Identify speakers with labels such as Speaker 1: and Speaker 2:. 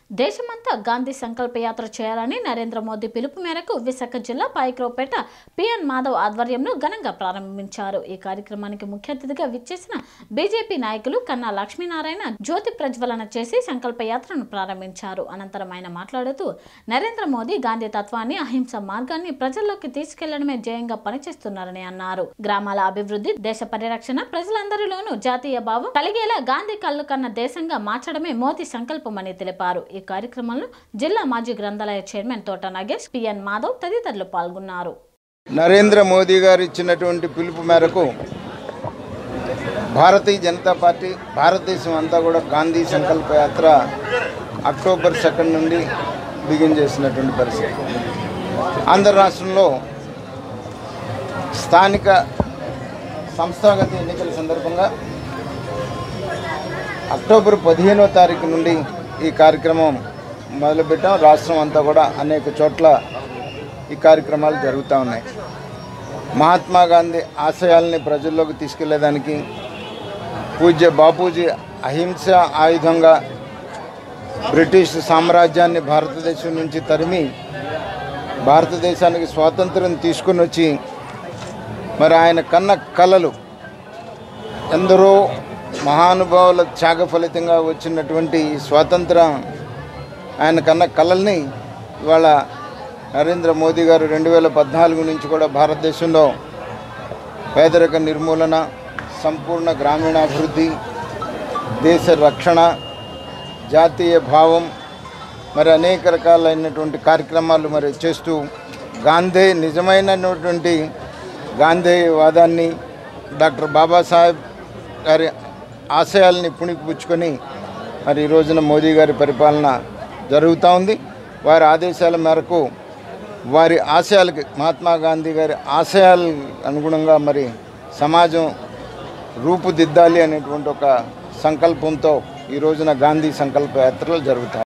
Speaker 1: దేశమంతా గాంధీ సంకల్ప యాత్ర చేయాలని నరేంద్ర మోదీ పిలుపు మేరకు విశాఖ జిల్లా పాయక్రోపేట పిఎన్ మాధవ్ ఆధ్వర్యంలో ఘనంగా ప్రారంభించారు ఈ కార్యక్రమానికి ముఖ్య అతిథిగా విచ్చేసిన బీజేపీ నాయకులు కన్నా లక్ష్మీనారాయణ జ్యోతి ప్రజ్వలన చేసి సంకల్ప యాత్రను ప్రారంభించారు అనంతరం ఆయన మాట్లాడుతూ నరేంద్ర మోదీ గాంధీ తత్వాన్ని అహింస మార్గాన్ని ప్రజల్లోకి తీసుకెళ్లడమే ధ్యేయంగా పనిచేస్తున్నారని అన్నారు గ్రామాల అభివృద్ధి దేశ పరిరక్షణ ప్రజలందరిలోనూ జాతీయ భావం కలిగేలా గాంధీ కళ్ళు కన్న దేశంగా మార్చడమే మోదీ సంకల్పమని తెలిపారు ఈ కార్యక్రమంలో జిల్లా మాజీ గ్రంథాలయ చైర్మన్ తోట నాగేష్ పిఎన్ మాధవ్ తదితరులు పాల్గొన్నారు
Speaker 2: నరేంద్ర మోదీ గారు ఇచ్చినటువంటి పిలుపు మేరకు భారతీయ జనతా పార్టీ భారతదేశం అంతా కూడా గాంధీ సంకల్ప యాత్ర అక్టోబర్ సెకండ్ నుండి బిగిన్ చేసినటువంటి పరిస్థితి ఆంధ్ర రాష్ట్రంలో స్థానిక సంస్థాగత ఎన్నికల సందర్భంగా అక్టోబర్ పదిహేనో తారీఖు నుండి ఈ కార్యక్రమం మొదలుపెట్టాం రాష్ట్రం అంతా కూడా అనేక చోట్ల ఈ కార్యక్రమాలు జరుగుతూ ఉన్నాయి మహాత్మా గాంధీ ఆశయాల్ని ప్రజల్లోకి తీసుకెళ్లేదానికి పూజ్య బాపూజీ అహింస ఆయుధంగా బ్రిటిష్ సామ్రాజ్యాన్ని భారతదేశం నుంచి తరిమి భారతదేశానికి స్వాతంత్రం తీసుకుని వచ్చి మరి ఆయన కన్న కళలు ఎందరో మహానుభావుల త్యాగ ఫలితంగా వచ్చినటువంటి ఈ స్వాతంత్రం ఆయన కన్న కళల్ని ఇవాళ నరేంద్ర మోదీ గారు రెండు వేల పద్నాలుగు నుంచి కూడా భారతదేశంలో పేదరిక నిర్మూలన సంపూర్ణ గ్రామీణాభివృద్ధి దేశ రక్షణ జాతీయ భావం మరి అనేక రకాలైనటువంటి కార్యక్రమాలు మరి చేస్తూ గాంధీ నిజమైనటువంటి గాంధీవాదాన్ని డాక్టర్ బాబాసాహెబ్ గారి ఆశయాల్ని పుణికిపుచ్చుకొని మరి ఈ రోజున మోదీ గారి పరిపాలన జరుగుతూ ఉంది వారి ఆదేశాల మేరకు వారి ఆశయాలకి మహాత్మా గాంధీ గారి ఆశయాల అనుగుణంగా మరి సమాజం రూపుదిద్దాలి అనేటువంటి ఒక సంకల్పంతో ఈ రోజున గాంధీ సంకల్ప యాత్రలు జరుగుతాయి